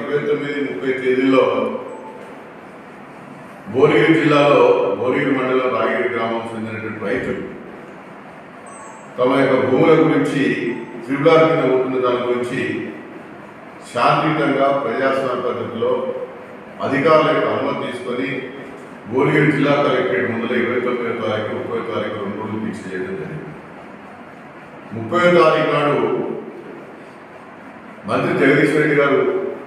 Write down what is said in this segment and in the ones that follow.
ఇరవై తొమ్మిది ముప్పై తేదీల్లో భువనగిరి జిల్లాలో భువనగిరి మండలం రాగిరి గ్రామం చెందినటువంటి రైతులు తమ యొక్క భూముల గురించి త్రిపులార్ కింద ఉంటున్న దాని గురించి శాంతియుతంగా ప్రజాస్వామ్య పద్ధతిలో అధికారుల యొక్క అనుమతి తీసుకొని భువనగిరి జిల్లా కలెక్టరేట్ ముందర ఇరవై తొమ్మిదో తారీఖు ముప్పై తారీఖు రెండు రోజులు దీక్ష చేయడం జరిగింది ముప్పై తారీఖు నాడు మంత్రి జగదీశ్వర్ రెడ్డి గారు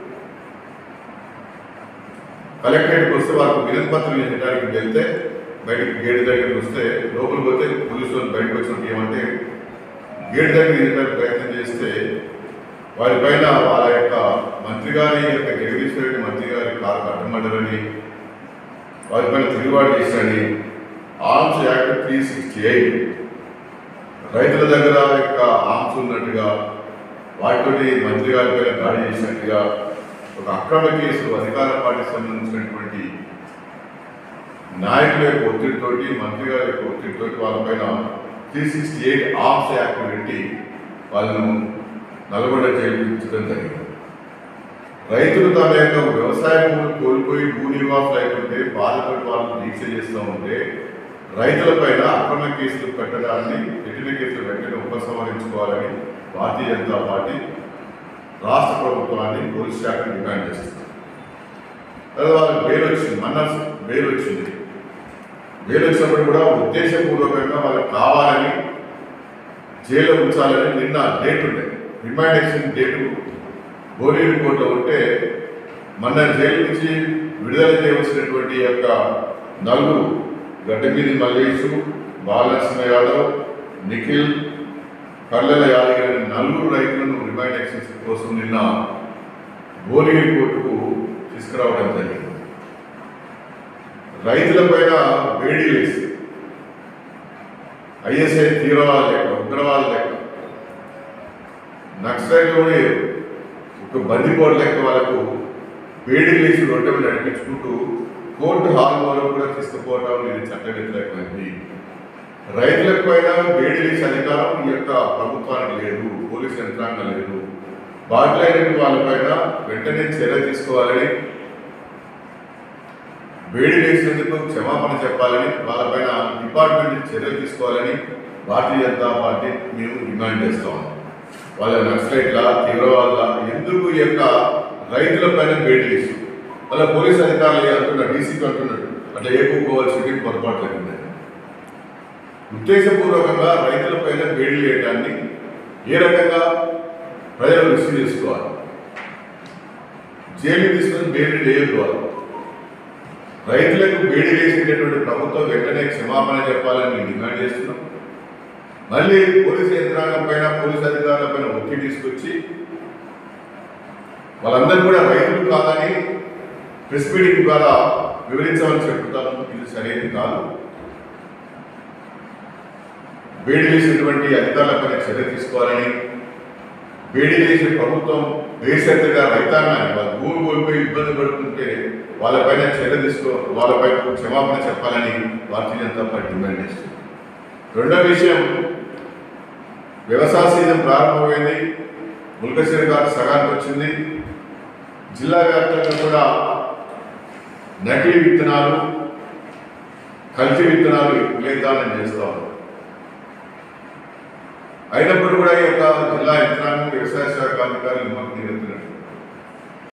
కలెక్టరేట్కి వస్తే వాళ్ళకు వినతి పత్రం ఇవ్వడానికి వెళ్తే బయటకు గేట్ దగ్గరికి వస్తే లోపలికి పోతే పోలీసు వాళ్ళు బయటకు వచ్చినట్టు ఏమంటే గేట్ దగ్గర ఇవ్వడానికి ప్రయత్నం చేస్తే వారిపైన వాళ్ళ యొక్క మంత్రి గారి యొక్క జగదీశ్వర్ రెడ్డి మంత్రి గారి కారు అడ్డమడ్డరని వారిపైన తిరుగుబాటు చేశాడని arms act three sixty eight రైతుల దగ్గర యొక్క ఆర్మ్స్ ఉన్నట్టుగా వాటితోటి మంత్రి గారి పైన దాడి చేసినట్టుగా ఒక అక్రమ కేసు అధికార పార్టీకి సంబంధించినటువంటి నాయకుల యొక్క ఒత్తిడితోటి మంత్రి గారి యొక్క ఒత్తిడితోటి వాళ్ళపైన three sixty eight arms act పెట్టి వాళ్ళను నల్గొండ జైలు ఉంచడం జరిగింది రైతులు తమ యొక్క వ్యవసాయ భూములు కోల్పోయి భూ నిర్వాసులు అవుతుంటే బాధతో వాళ్ళు దీక్ష చేస్తూ ఉంటే రైతుల పైన అక్రమ కేసులు పెట్టడాన్ని పెట్టిన కేసులు వెంటనే ఉపసంహరించుకోవాలని భారతీయ జనతా పార్టీ రాష్ట్ర ప్రభుత్వాన్ని పోలీస్ శాఖను డిమాండ్ చేస్తుంది తర్వాత వాళ్ళకి బెయిల్ వచ్చింది మన బెయిల్ వచ్చింది బెయిల్ వచ్చినప్పుడు కూడా ఉద్దేశపూర్వకంగా వాళ్ళకి కావాలని జైల్లో ఉంచాలని నిన్న డేట్ ఉండే రిమాండేషన్ డేటు భువనగిరి కోర్టులో ఉంటే మొన్న జైలు నుంచి విడుదల చేయవలసినటువంటి యొక్క నలుగురు గడ్డమీది మల్లేషు బాలనరసింహ యాదవ్ నిఖిల్ కల్లెల యాదగిరి అనే నలుగురు రైతులను రిమాండేషన్ కోసం నిన్న భువనగిరి కోర్టుకు తీసుకురావడం జరిగింది రైతుల పైన వేడి వేసి ఐఎస్ఐ తీవ్రవాద లెక్క ఉగ్రవాద లెక్క నక్సలైట్లు ఒక బందిపోటు లెక్క వాళ్ళకు వేడి వేసి రొట్టె నడిపించుకుంటూ కోర్టు హాల్ వరకు కూడా తీసుకుపోవడం ఇది చట్ట వ్యతిరేకమైంది రైతులకు పైన వేడి వేసే అధికారం ఈ యొక్క ప్రభుత్వానికి లేదు పోలీసు యంత్రాంగం లేదు బాధ్యులైనటువంటి వాళ్ళపైన వెంటనే చర్య తీసుకోవాలని వేడి వేసినందుకు క్షమాపణ చెప్పాలని వాళ్ళపైన డిపార్ట్మెంట్ నుంచి చర్యలు తీసుకోవాలని భారతీయ జనతా పార్టీ మేము డిమాండ్ చేస్తాం వాళ్ళ నక్సలైట్ల తీవ్రవాదుల ఎందుకు ఈ యొక్క రైతుల పైన వేడి వేసి వాళ్ళ పోలీస్ అధికారులు అంటున్నారు డీసీకి అంటున్నాడు అట్లా ఏపుకోవాల్సింది పొరపాటు జరిగింది ఉద్దేశపూర్వకంగా రైతుల పైన వేడి వేయడాన్ని ఏ రకంగా ప్రజలు రిసీవ్ చేసుకోవాలి జైలు తీసుకొని వేడి లేదు వాళ్ళు రైతులకు వేడి వేసేటటువంటి ప్రభుత్వం వెంటనే క్షమాపణ చెప్పాలని మేము డిమాండ్ చేస్తున్నాం మళ్ళీ పోలీసు యంత్రాంగం పైన పోలీసు అధికారుల పైన ఒత్తిడి తీసుకొచ్చి వాళ్ళందరూ కూడా రైతులు కాదని ప్రెస్ మీటింగ్ ద్వారా వివరించమని చెప్తాను ఇది సరైనది కాదు వేడి వేసినటువంటి అధికారులపైన చర్య తీసుకోవాలని వేడి వేసే ప్రభుత్వం బేసెత్తగా రైతాంగాన్ని వాళ్ళ భూమి కోల్పోయి ఇబ్బంది పడుతుంటే వాళ్ళపైన చర్య తీసుకో వాళ్ళపై క్షమాపణ చెప్పాలని భారతీయ జనతా పార్టీ డిమాండ్ చేస్తుంది రెండో విషయం వ్యవసాయ సీజన్ ప్రారంభమైంది ముల్కశీర్ గారు సగానికి వచ్చింది జిల్లా వ్యాప్తంగా కూడా నకిలీ విత్తనాలు కల్తీ విత్తనాలు విలేదానం చేస్తూ ఉన్నారు అయినప్పుడు కూడా ఈ యొక్క జిల్లా యంత్రాంగం వ్యవసాయ శాఖ అధికారులు మాకు నిరంతరం